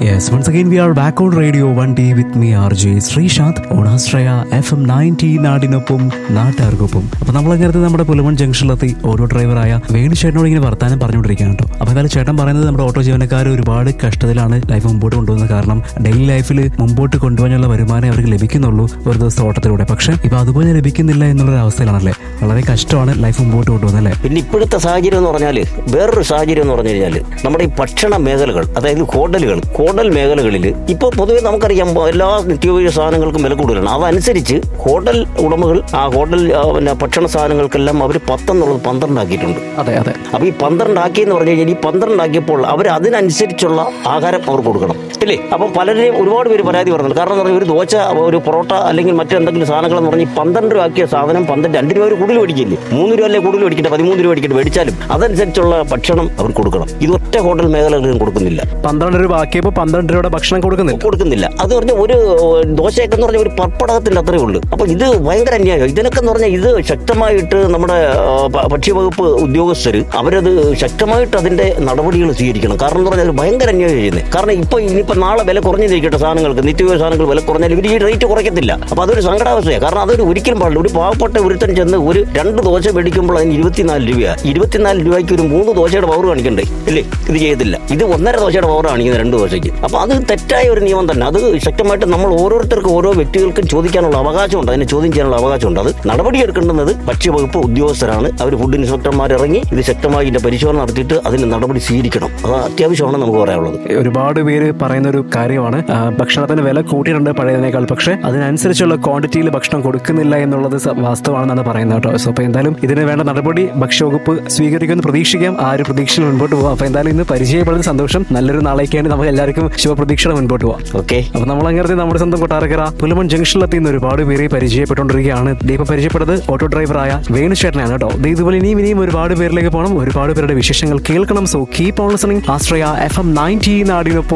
Yes, once again we are back on Radio 1D with me RJ Sreesanth on Astraya FM 90 നാടിനൊപ്പം നാട്ടുകാർക്കൊപ്പം അപ്പൊ നമ്മൾ അങ്ങനത്തെ നമ്മുടെ പുലമൺ ജംഗ്ഷനിലെത്തി ഓട്ടോ ഡ്രൈവറായ വേണു ചേട്ടനോട് ഇങ്ങനെ വർത്താനം പറഞ്ഞുകൊണ്ടിരിക്കുകയാണ് കേട്ടോ അപ്പൊ എന്തായാലും ചേട്ടൻ പറയുന്നത് നമ്മുടെ ഓട്ടോ ജീവനക്കാർ ഒരുപാട് കഷ്ടത്തിലാണ് ലൈഫ് മുമ്പോട്ട് കൊണ്ടുപോകുന്നത് കാരണം ഡെയിലി ലൈഫിൽ മുമ്പോട്ട് കൊണ്ടുപോകാനുള്ള വരുമാനം അവർക്ക് ലഭിക്കുന്നുള്ളൂ ഒരു ദിവസത്തെ ഓട്ടത്തിലൂടെ പക്ഷെ ഇപ്പൊ അതുപോലെ ലഭിക്കുന്നില്ല എന്നുള്ള അവസ്ഥയിലാണല്ലേ വളരെ കഷ്ടമാണ് ലൈഫ് മുമ്പോട്ട് കൊണ്ടുപോകുന്നത് അല്ലേ പിന്നെ ഇപ്പോഴത്തെ സാഹചര്യം എന്ന് പറഞ്ഞാൽ വേറൊരു സാഹചര്യം എന്ന് പറഞ്ഞു കഴിഞ്ഞാൽ നമ്മുടെ ഈ ഭക്ഷണ മേഖലകൾ അതായത് ഹോട്ടലുകൾ ഹോട്ടൽ മേഖലകളിൽ ഇപ്പോൾ പൊതുവെ നമുക്കറിയാം എല്ലാ നിത്യോപയോഗ സാധനങ്ങൾക്കും വില കൂടുതലാണ് അതനുസരിച്ച് ഹോട്ടൽ ഉടമകൾ ആ ഹോട്ടൽ ആ, പിന്നെ ഭക്ഷണ സാധനങ്ങൾക്കെല്ലാം അവർ പത്തെന്നുള്ളത് പന്ത്രണ്ടാക്കിയിട്ടുണ്ട് അതെ അതെ അപ്പൊ ഈ പന്ത്രണ്ടാക്കി എന്ന് പറഞ്ഞു കഴിഞ്ഞാൽ ഈ പന്ത്രണ്ടാക്കിയപ്പോൾ അവർ അതിനനുസരിച്ചുള്ള ആഹാരം അവർ കൊടുക്കണം ഇല്ലേ അപ്പം പലരെയും ഒരുപാട് പേര് പരാതി പറഞ്ഞിട്ടുണ്ട് കാരണം എന്ന് പറഞ്ഞാൽ ഒരു ദോശ ഒരു പൊറോട്ട അല്ലെങ്കിൽ മറ്റെന്തെങ്കിലും സാധനങ്ങൾ എന്ന് പറഞ്ഞാൽ ഈ പന്ത്രണ്ട് രൂപ ആക്കിയ സാധനം പന്ത്രണ്ട് രണ്ട് രൂപ ഒരു കൂടുതൽ മേടിക്കില്ലേ മൂന്ന് രൂപ അല്ലേ കൂടുതൽ മേടിക്കട്ടെ പതിമൂന്ന് രൂപ മേടിക്കട്ടെ മേടിച്ചാലും അതനുസരിച്ചുള്ള ഭക്ഷണം അവർ കൊടുക്കണം ഇത് ഒറ്റ ഹോട്ടൽ മേഖലകളിലും കൊടുക്കുന്നില്ല പന്ത്രണ്ട് രൂപ ആക്കിയപ്പോൾ പന്ത്രണ്ട് രൂപയുടെ ഭക്ഷണം കൊടുക്കുന്നില്ല കൊടുക്കുന്നില്ല അത് പറഞ്ഞ ഒരു ദോശയൊക്കെ എന്ന് പറഞ്ഞാൽ ഒരു പപ്പടകത്തിന്റെ അത്രേ ഉള്ളൂ അപ്പൊ ഇത് ഭയങ്കര അന്യായം ഇതിനൊക്കെ എന്ന് പറഞ്ഞാൽ ഇത് ശക്തമായിട്ട് നമ്മുടെ ആ, ഭ- ഭക്ഷ്യവകുപ്പ് ഉദ്യോഗസ്ഥർ അവരത് ശക്തമായിട്ട് അതിന്റെ നടപടികൾ സ്വീകരിക്കണം കാരണം എന്ന് പറഞ്ഞാൽ അത് ഭയങ്കര അന്യായം ചെയ്യുന്നത് കാരണം ഇപ്പൊ ഇനിയിപ്പോ നാളെ വില കുറഞ്ഞിരിക്കട്ടെ സാധനങ്ങൾക്ക് നിത്യോപയോഗ സാധനങ്ങൾ വില കുറഞ്ഞാൽ ഇവർ ഈ റേറ്റ് കുറയ്ക്കത്തില്ല അപ്പൊ അതൊരു സങ്കടാവസ്ഥയാണ് കാരണം അതൊരു ഒരിക്കലും പാടില്ല ഒരു പാവപ്പെട്ട ഒരുത്തൻ ചെന്ന് ഒരു രണ്ട് ദോശ മേടിക്കുമ്പോൾ അതിന് ഇരുപത്തിനാല് രൂപയാണ് ഇരുപത്തിനാല് രൂപയ്ക്ക് ഒരു മൂന്ന് ദോശയുടെ പവർ കാണിക്കണ്ടേ ഇല്ലേ ഇത് ചെയ്യത്തില്ല ഇത് ഒന്നര ദോശയുടെ പവർ കാണിക്കുന്നത് രണ്ട് ദോശയ്ക്ക് അപ്പൊ അത് തെറ്റായ ഒരു നിയമം തന്നെ അത് ശക്തമായിട്ട് നമ്മൾ ഓരോരുത്തർക്കും ഓരോ വ്യക്തികൾക്കും ചോദിക്കാനുള്ള അവകാശമുണ്ട് അതിനെ ചോദ്യം ചെയ്യാനുള്ള അവകാശമുണ്ട് അത് നടപടിയെടുക്കേണ്ടുന്നത് ഭക്ഷ്യവകുപ്പ് ഉദ്യോഗസ്ഥരാണ് അവർ ഫുഡ് ഇൻസ്പെക്ടർമാർ ഇറങ്ങി ഇത് ശക്തമായി ഇതിന്റെ പരിശോധന നടത്തിയിട്ട് അതിന് നടപടി സ്വീകരിക്കണം അത് അത്യാവശ്യമാണ് നമുക്ക് പറയാനുള്ളത് ഒരുപാട് പേര് പറയുന്ന ഒരു കാര്യമാണ് ആ, ഭക്ഷണത്തിന് വില കൂട്ടിയിട്ടുണ്ട് പഴയതിനേക്കാൾ പക്ഷേ അതിനനുസരിച്ചുള്ള ക്വാണ്ടിറ്റിയിൽ ഭക്ഷണം കൊടുക്കുന്നില്ല എന്നുള്ളത് സ- വാസ്തവമാണെന്നാണ് പറയുന്നത് കേട്ടോ സോ അപ്പോൾ എന്തായാലും ഇതിന് വേണ്ട നടപടി ഭക്ഷ്യവകുപ്പ് സ്വീകരിക്കുമെന്ന് പ്രതീക്ഷിക്കാം ആ ഒരു പ്രതീക്ഷയിൽ മുൻപോട്ട് പോകാം അപ്പോൾ എന്തായാലും ഇന്ന് പരിചയപ്പെടുന്ന സന്തോഷം നല്ലൊരു നാളേക്ക് വേണ്ടി നമുക്ക് എല്ലാവർക്കും ശുഭപ്രതീക്ഷയുടെ മുൻപോട്ട് പോകാം ഓക്കെ അപ്പൊ നമ്മൾ അങ്ങനത്തെ നമ്മുടെ സ്വന്തം കൊട്ടാരക്കര പുലമൺ ജംഗ്ഷനിലെത്തി ഇന്ന് ഒരുപാട് പേരെ പരിചയപ്പെട്ടുകൊണ്ടിരിക്കുകയാണ് ദീപം പരിചയപ്പെട്ടത് ഓട്ടോ ഡ്രൈവറായ വേണുചേട്ടനാണ് കേട്ടോ ദേ ഇതുപോലെ ഇനിയും ഇനിയും ഒരുപാട് പേരിലേക്ക് പോകണം ഒരുപാട് പേരുടെ വിശേഷങ്ങൾ കേൾക്കണം so keep on listening Ashraya F M ninety നാടിനൊപ്പം